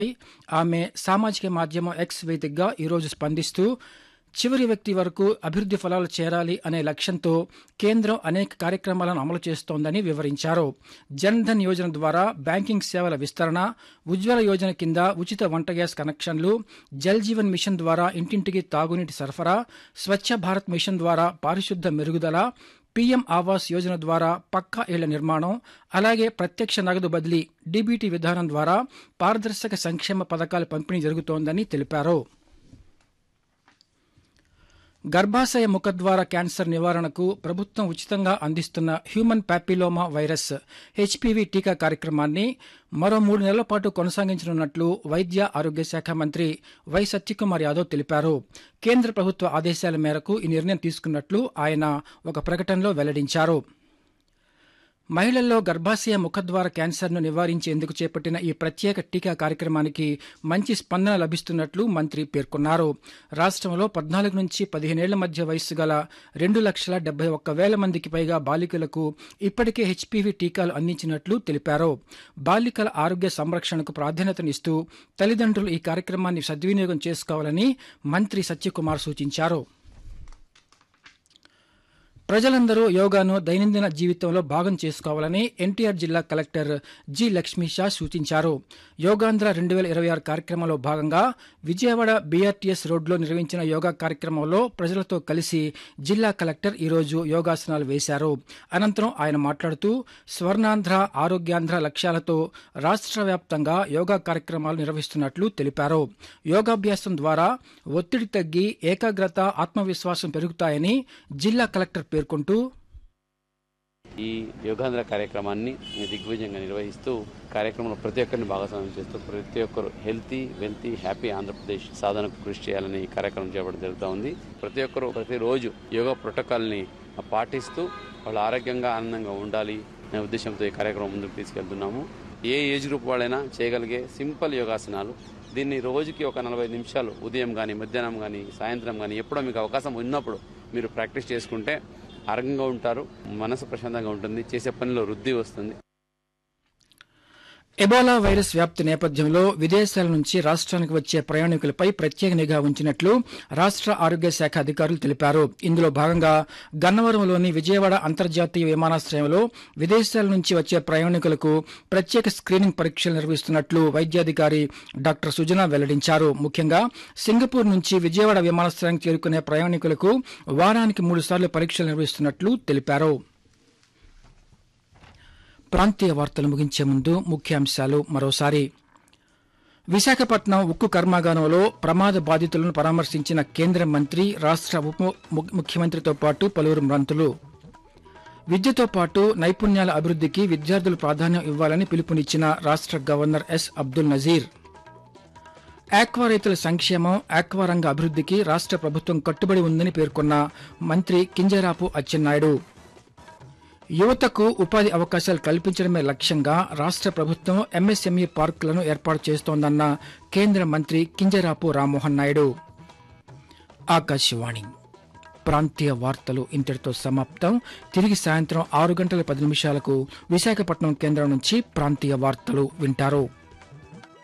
ఆమె సామాజిక మాధ్యమం ఎక్స్ వేదికగా ఈరోజు స్పందిస్తూ చివరి వ్యక్తి వరకు అభివృద్ది ఫలాలు చేరాలి అనే లక్ష్యంతో కేంద్రం అనేక కార్యక్రమాలను అమలు చేస్తోందని వివరించారు జన్ ధన్ యోజన ద్వారా బ్యాంకింగ్ సేవల విస్తరణ ఉజ్వల యోజన కింద ఉచిత వంట గ్యాస్ కనెక్షన్లు జల్ జీవన్ మిషన్ ద్వారా ఇంటింటికి తాగునీటి సరఫరా స్వచ్ఛ భారత్ మిషన్ ద్వారా పారిశుద్ధ మెరుగుదల పీఎం ఆవాస్ యోజన ద్వారా పక్కా ఇళ్ల నిర్మాణం అలాగే ప్రత్యక్ష నగదు బదిలీ డీబీటీ విధానం ద్వారా పారదర్శక సంక్షేమ పథకాల పంపిణీ జరుగుతోందని తెలిపారు గర్భాశయ ముఖద్వార క్యాన్సర్ నివారణకు ప్రభుత్వం ఉచితంగా అందిస్తున్న హ్యూమన్ ప్యాపిలోమా వైరస్ హెచ్పివి టీకా కార్యక్రమాన్ని మరో మూడు నెలల పాటు కొనసాగించనున్నట్లు వైద్య ఆరోగ్య శాఖ మంత్రి వై సత్యకుమార్ యాదవ్ తెలిపారు కేంద్ర ప్రభుత్వ ఆదేశాల మేరకు ఈ నిర్ణయం తీసుకున్నట్లు ఆయన ఒక ప్రకటనలో వెల్లడించారు మహిళల్లో గర్భాశయ ముఖద్వార క్యాన్సర్ను నివారించేందుకు చేపట్టిన ఈ ప్రత్యేక టీకా కార్యక్రమానికి మంచి స్పందన లభిస్తున్నట్లు మంత్రి పేర్కొన్నారు రాష్ట్రంలో పద్నాలుగు నుంచి పదిహేనేళ్ల మధ్య వయస్సు గల రెండు లక్షల డెబ్బై ఒక్క వేల మందికి పైగా బాలికలకు ఇప్పటికే హెచ్పీవీ టీకాలు అందించినట్లు తెలిపారు బాలికల ఆరోగ్య సంరక్షణకు ప్రాధాన్యతనిస్తూ తల్లిదండ్రులు ఈ కార్యక్రమాన్ని సద్వినియోగం చేసుకోవాలని మంత్రి సత్యకుమార్ సూచించారు ప్రజలందరూ యోగాను దైనందిన జీవితంలో భాగం చేసుకోవాలని ఎన్టీఆర్ జిల్లా కలెక్టర్ జి లక్ష్మీ షా సూచించారు యోగాంధ్ర రెండు వేల ఇరవై ఆరు కార్యక్రమంలో భాగంగా విజయవాడ బీఆర్టీఎస్ రోడ్లో నిర్వహించిన యోగా కార్యక్రమంలో ప్రజలతో కలిసి జిల్లా కలెక్టర్ ఈరోజు యోగాసనాలు వేశారు అనంతరం ఆయన మాట్లాడుతూ స్వర్ణాంధ్ర ఆరోగ్యాంధ్ర లక్ష్యాలతో రాష్ట్ర వ్యాప్తంగా యోగా కార్యక్రమాలు నిర్వహిస్తున్నట్లు తెలిపారు యోగాభ్యాసం ద్వారా ఒత్తిడి తగ్గి ఏకాగ్రత ఆత్మవిశ్వాసం పెరుగుతాయని జిల్లా కలెక్టర్ పేర్కొంటూ ఈ యోగాంధ్ర కార్యక్రమాన్ని దిగ్విజయంగా నిర్వహిస్తూ కార్యక్రమంలో ప్రతి ఒక్కరిని భాగస్వామ్యం చేస్తూ ప్రతి ఒక్కరు హెల్తీ వెల్తీ హ్యాపీ ఆంధ్రప్రదేశ్ సాధనకు కృషి చేయాలని ఈ కార్యక్రమం చేపట్టడం జరుగుతూ ఉంది ప్రతి ఒక్కరు ప్రతిరోజు యోగా ప్రోటోకాల్ని పాటిస్తూ వాళ్ళు ఆరోగ్యంగా ఆనందంగా ఉండాలి అనే ఉద్దేశంతో ఈ కార్యక్రమం ముందుకు తీసుకెళ్తున్నాము ఏ ఏజ్ గ్రూప్ వాళ్ళైనా చేయగలిగే సింపుల్ యోగాసనాలు దీన్ని రోజుకి ఒక నలభై నిమిషాలు ఉదయం కానీ మధ్యాహ్నం కానీ సాయంత్రం కానీ ఎప్పుడో మీకు అవకాశం ఉన్నప్పుడు మీరు ప్రాక్టీస్ చేసుకుంటే ఆరోగ్యంగా ఉంటారు మనసు ప్రశాంతంగా ఉంటుంది చేసే పనిలో వృద్ధి వస్తుంది ఎబోలా వైరస్ వ్యాప్తి నేపథ్యంలో విదేశాల నుంచి రాష్ట్రానికి వచ్చే ప్రయాణికులపై ప్రత్యేక నిఘా ఉంచినట్లు రాష్ట్ర ఆరోగ్య శాఖ అధికారులు తెలిపారు ఇందులో భాగంగా గన్నవరంలోని విజయవాడ అంతర్జాతీయ విమానాశ్రయంలో విదేశాల నుంచి వచ్చే ప్రయాణికులకు ప్రత్యేక స్క్రీనింగ్ పరీక్షలు నిర్వహిస్తున్నట్లు వైద్యాధికారి డాక్టర్ సుజన వెల్లడించారు ముఖ్యంగా సింగపూర్ నుంచి విజయవాడ విమానాశ్రయానికి చేరుకునే ప్రయాణికులకు వారానికి మూడు సార్లు పరీక్షలు నిర్వహిస్తున్నట్లు తెలిపారు ప్రాంతీయ వార్తలు ముగించే ముందు ముఖ్యాంశాలు మరోసారి విశాఖపట్నం ఉక్కు కర్మాగారంలో ప్రమాద బాధితులను పరామర్శించిన కేంద్ర మంత్రి రాష్ట్ర ఉప ముఖ్యమంత్రితో పాటు పలువురు మంత్రులు విద్యతో పాటు నైపుణ్యాల అభివృద్ధికి విద్యార్థులు ప్రాధాన్యం ఇవ్వాలని పిలుపునిచ్చిన రాష్ట్ర governor S Abdul Nazir aqua రైతుల సంక్షేమం ఆక్వా రంగ అభివృద్ధికి రాష్ట్ర ప్రభుత్వం కట్టుబడి ఉందని పేర్కొన్న మంత్రి కింజరాపు అచ్చెన్నాయుడు యువతకు ఉపాధి అవకాశాలు కల్పించడమే లక్ష్యంగా రాష్ట్ర ప్రభుత్వం ఎంఎస్ఎంఈ పార్కులను ఏర్పాటు చేస్తోందన్న కేంద్ర మంత్రి కింజరాపు రామ్మోహన్ నాయుడు ఆకాశవాణి ప్రాంతీయ వార్తలు ఇంతటితో సమాప్తం తిరిగి సాయంత్రం ఆరు గంటల పది నిమిషాలకు విశాఖపట్నం కేంద్రం నుంచి ప్రాంతీయ వార్తలు వింటారు